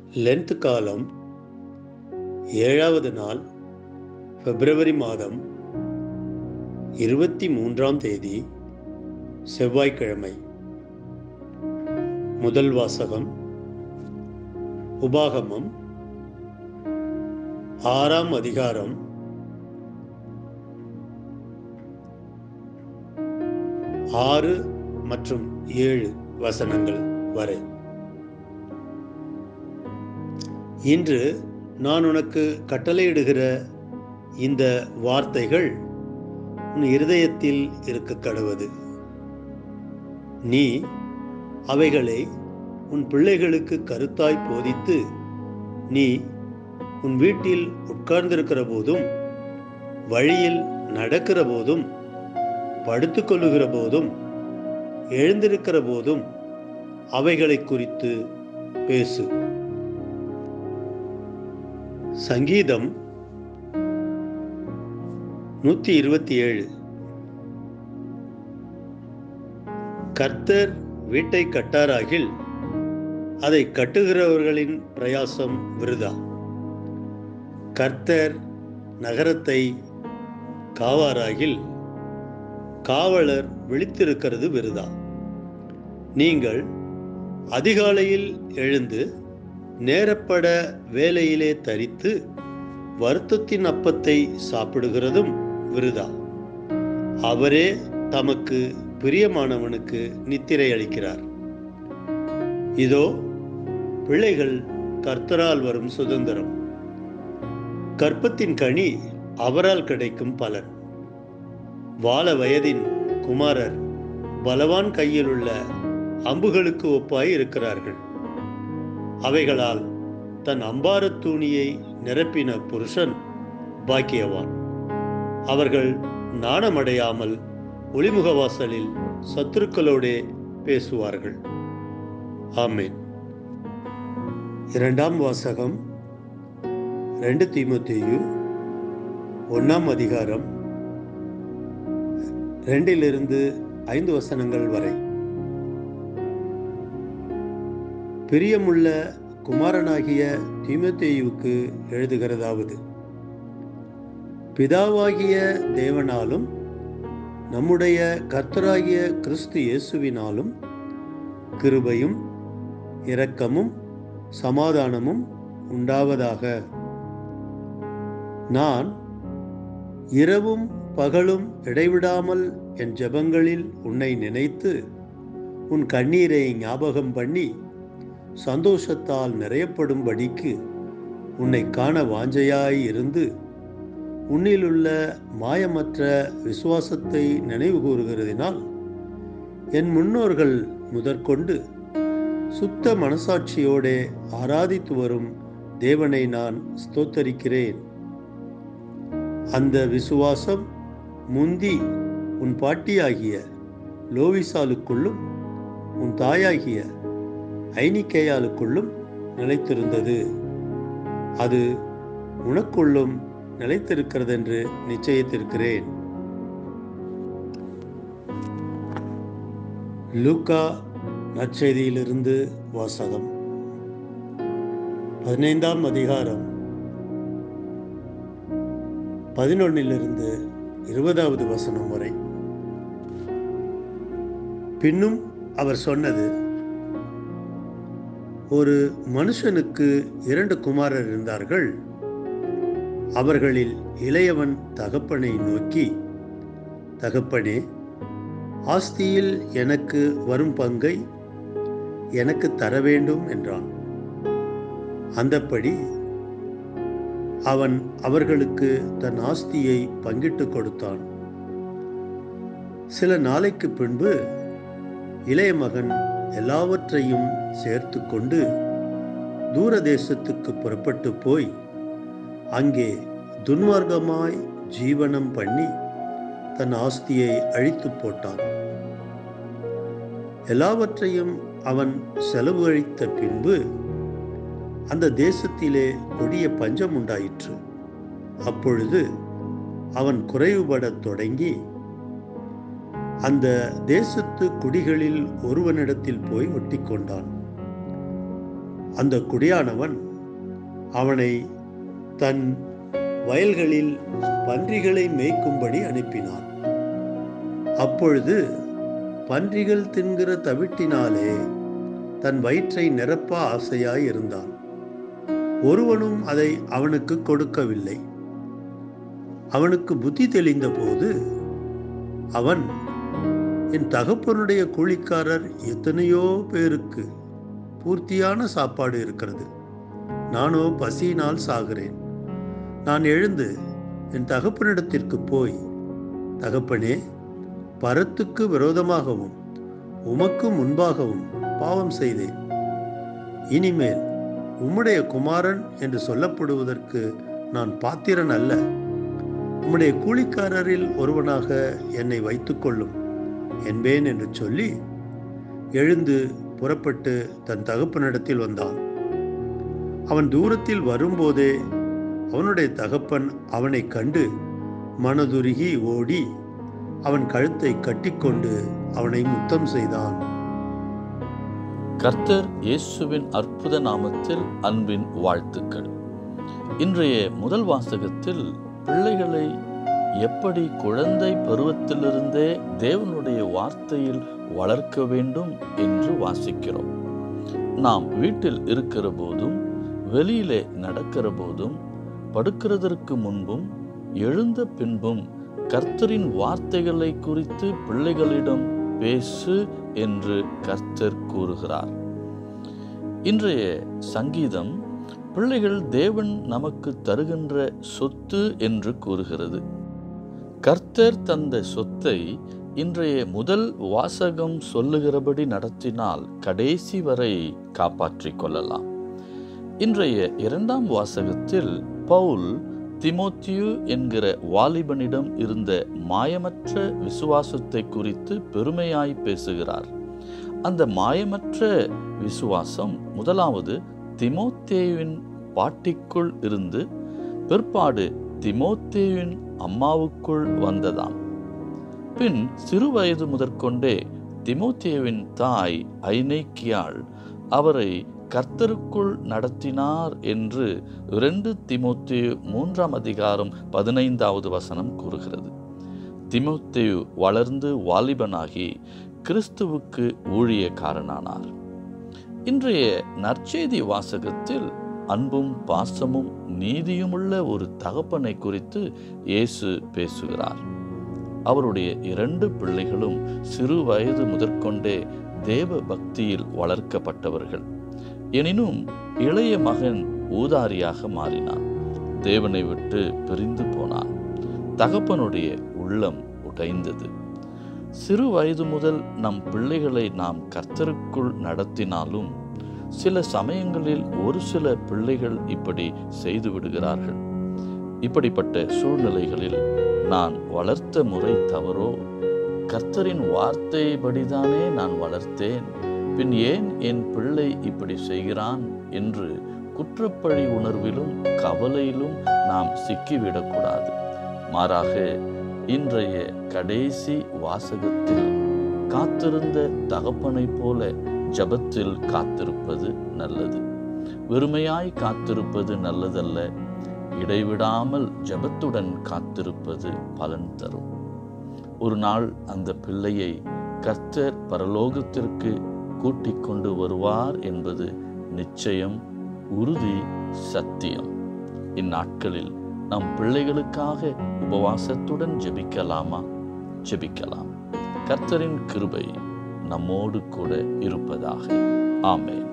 length காலம் ஏழாவது நாள் பிப்ரவரி மாதம் இருபத்தி மூன்றாம் தேதி செவ்வாய்க்கிழமை முதல் வாசகம் உபாகமம் ஆறாம் அதிகாரம் ஆறு மற்றும் ஏழு வசனங்கள் வரை இன்று நான் உனக்கு கட்டளையிடுகிற இந்த வார்த்தைகள் உன் இருதயத்தில் இருக்க கடவது நீ அவைகளை உன் பிள்ளைகளுக்கு கருத்தாய் போதித்து நீ உன் வீட்டில் உட்கார்ந்திருக்கிற போதும் வழியில் நடக்கிற போதும் படுத்துக்கொள்ளுகிற போதும் எழுந்திருக்கிற போதும் அவைகளை குறித்து பேசு சங்கீதம் நூத்தி இருபத்தி ஏழு கர்த்தர் வீட்டை கட்டாராகில் அதை கட்டுகிறவர்களின் பிரயாசம் விருதா கர்த்தர் நகரத்தை காவாராகில் காவலர் விழித்திருக்கிறது விருதா நீங்கள் அதிகாலையில் எழுந்து நேரப்பட வேலையிலே தரித்து வருத்தத்தின் அப்பத்தை சாப்பிடுகிறதும் விருதா அவரே தமக்கு பிரியமானவனுக்கு நித்திரை அளிக்கிறார் இதோ பிள்ளைகள் கர்த்தரால் வரும் சுதந்திரம் கற்பத்தின் கனி அவரால் கிடைக்கும் பலன் வாழ வயதின் குமாரர் பலவான் கையில் உள்ள அம்புகளுக்கு ஒப்பாய் இருக்கிறார்கள் அவைகளால் தன் அம்பாரத் தூணியை நிரப்பின புருஷன் பாக்கியவான் அவர்கள் நாணமடையாமல் ஒளிமுகவாசலில் சத்துருக்களோடே பேசுவார்கள் ஆமேன் இரண்டாம் வாசகம் ரெண்டு தீமுத்தேயு ஒன்றாம் அதிகாரம் ரெண்டிலிருந்து ஐந்து வசனங்கள் வரை பிரியமுள்ள குமாரனாகிய தீமத்தேயுவுக்கு எழுதுகிறதாவது பிதாவாகிய தேவனாலும் நம்முடைய கர்த்தராகிய கிறிஸ்து இயேசுவினாலும் கிருபையும் இரக்கமும் சமாதானமும் உண்டாவதாக நான் இரவும் பகலும் இடைவிடாமல் என் ஜெபங்களில் உன்னை நினைத்து உன் கண்ணீரை ஞாபகம் பண்ணி சந்தோஷத்தால் நிறையப்படும்படிக்கு உன்னை காண வாஞ்சையாய் இருந்து உன்னிலுள்ள மாயமற்ற விசுவாசத்தை நினைவு கூறுகிறதினால் என் முன்னோர்கள் முதற்கொண்டு சுத்த மனசாட்சியோடே ஆராதித்து வரும் தேவனை நான் ஸ்தோத்தரிக்கிறேன் அந்த விசுவாசம் முந்தி உன் பாட்டியாகிய லோவிசாலுக்குள்ளும் உன் தாயாகிய ஐனிக்கேயாளுக்குள்ளும் நிலைத்திருந்தது அது உனக்குள்ளும் நிலைத்திருக்கிறதென்று நிச்சயித்திருக்கிறேன் லூக்கா நற்செய்தியிலிருந்து வாசகம் பதினைந்தாம் அதிகாரம் பதினொன்னிலிருந்து இருபதாவது வசனம் வரை பின்னும் அவர் சொன்னது ஒரு மனுஷனுக்கு இரண்டு குமாரர் இருந்தார்கள் அவர்களில் இளையவன் தகப்பனை நோக்கி தகப்பனே ஆஸ்தியில் எனக்கு வரும் பங்கை எனக்கு தர வேண்டும் என்றான் அந்தப்படி அவன் அவர்களுக்கு தன் ஆஸ்தியை பங்கிட்டு கொடுத்தான் சில நாளைக்கு பின்பு இளைய மகன் எல்லாவற்றையும் சேர்த்து கொண்டு தூர தேசத்துக்கு புறப்பட்டு போய் அங்கே துன்மார்க்கமாய் ஜீவனம் பண்ணி தன் ஆஸ்தியை அழித்து போட்டான் எல்லாவற்றையும் அவன் செலவு அழித்த பின்பு அந்த தேசத்திலே கொடிய பஞ்சம் உண்டாயிற்று அப்பொழுது அவன் குறைவுபடத் தொடங்கி அந்த தேசத்து குடிகளில் ஒருவனிடத்தில் போய் ஒட்டிக்கொண்டான் அந்த குடியானவன் அவனை தன் வயல்களில் பன்றிகளை மேய்க்கும்படி அனுப்பினான் அப்பொழுது பன்றிகள் தின்கிற தவிட்டினாலே தன் வயிற்றை நிரப்ப ஆசையாய் இருந்தான் ஒருவனும் அதை அவனுக்கு கொடுக்கவில்லை அவனுக்கு புத்தி தெளிந்த போது அவன் என் தகப்பனுடைய கூலிக்காரர் எத்தனையோ பேருக்கு பூர்த்தியான சாப்பாடு இருக்கிறது நானோ பசியினால் சாகிறேன் நான் எழுந்து என் தகப்பனிடத்திற்கு போய் தகப்பனே பரத்துக்கு விரோதமாகவும் உமக்கு முன்பாகவும் பாவம் செய்தேன் இனிமேல் உம்முடைய குமாரன் என்று சொல்லப்படுவதற்கு நான் பாத்திரன் அல்ல உம்முடைய கூலிக்காரரில் ஒருவனாக என்னை வைத்துக்கொள்ளும் என்பேன் என்று சொல்லி எழுந்து புறப்பட்டு தன் தகப்பனிடத்தில் வந்தான் அவன் தூரத்தில் வரும்போதே அவனுடைய தகப்பன் அவனை கண்டு மனதுருகி ஓடி அவன் கழுத்தை கட்டிக்கொண்டு அவனை முத்தம் செய்தான் கர்த்தர் இயேசுவின் அற்புத நாமத்தில் அன்பின் வாழ்த்துக்கள் இன்றைய முதல் வாசகத்தில் பிள்ளைகளை எப்படி குழந்தை பருவத்திலிருந்தே தேவனுடைய வார்த்தையில் வளர்க்க வேண்டும் என்று வாசிக்கிறோம் நாம் வீட்டில் இருக்கிற போதும் வெளியிலே நடக்கிற போதும் படுக்கிறதற்கு முன்பும் எழுந்த பின்பும் கர்த்தரின் வார்த்தைகளை குறித்து பிள்ளைகளிடம் பேசு என்று கர்த்தர் கூறுகிறார் இன்றைய சங்கீதம் பிள்ளைகள் தேவன் நமக்கு தருகின்ற சொத்து என்று கூறுகிறது கர்த்தர் தந்த சொத்தை இன்றைய முதல் வாசகம் சொல்லுகிறபடி நடத்தினால் கடைசி வரை காப்பாற்றிக் கொள்ளலாம் இன்றைய இரண்டாம் வாசகத்தில் பவுல் திமோத்தியு என்கிற வாலிபனிடம் இருந்த மாயமற்ற விசுவாசத்தை குறித்து பெருமையாய் பேசுகிறார் அந்த மாயமற்ற விசுவாசம் முதலாவது திமோத்தேவின் பாட்டிக்குள் இருந்து பிற்பாடு திமோத்தேவின் அம்மாவுக்குள் வந்ததாம் பின் சிறு வயது முதற்கொண்டே திமோத்தேவின் தாய் ஐநேக்கியாள் அவரை கர்த்தருக்குள் நடத்தினார் என்று இரண்டு திமோத்தேயு மூன்றாம் அதிகாரம் பதினைந்தாவது வசனம் கூறுகிறது திமோத்தேயு வளர்ந்து வாலிபனாகி கிறிஸ்துவுக்கு ஊழியக்காரனானார் இன்றைய நற்செய்தி வாசகத்தில் அன்பும் பாசமும் நீதியுமுள்ள ஒரு தகப்பனை குறித்து இயேசு பேசுகிறார் அவருடைய இரண்டு பிள்ளைகளும் சிறு வயது முதற்கொண்டே தேவ பக்தியில் வளர்க்கப்பட்டவர்கள் எனினும் இளைய மகன் ஊதாரியாக மாறினான் தேவனை விட்டு பிரிந்து போனான் தகப்பனுடைய உள்ளம் உடைந்தது சிறு வயது முதல் நம் பிள்ளைகளை நாம் கர்த்தருக்குள் நடத்தினாலும் சில சமயங்களில் ஒரு சில பிள்ளைகள் இப்படி செய்து விடுகிறார்கள் இப்படிப்பட்ட சூழ்நிலைகளில் நான் வளர்த்த முறை தவறோ கர்த்தரின் வார்த்தைப்படிதானே நான் வளர்த்தேன் பின் ஏன் என் பிள்ளை இப்படி செய்கிறான் என்று குற்றப்பழி உணர்விலும் கவலையிலும் நாம் சிக்கிவிடக்கூடாது மாறாக இன்றைய கடைசி வாசகத்தில் காத்திருந்த தகப்பனைப் போல ஜபத்தில் காத்திருப்பது நல்லது வெறுமையாய் காத்திருப்பது நல்லதல்ல இடைவிடாமல் ஜபத்துடன் காத்திருப்பது பலன் தரும் ஒரு நாள் அந்த பிள்ளையை கர்த்தர் பரலோகத்திற்கு கூட்டிக் கொண்டு வருவார் என்பது நிச்சயம் உறுதி சத்தியம் இந்நாட்களில் நம் பிள்ளைகளுக்காக உபவாசத்துடன் ஜெபிக்கலாமா ஜெபிக்கலாம் கர்த்தரின் கிருபை நம்மோடு கூட இருப்பதாக ஆமென்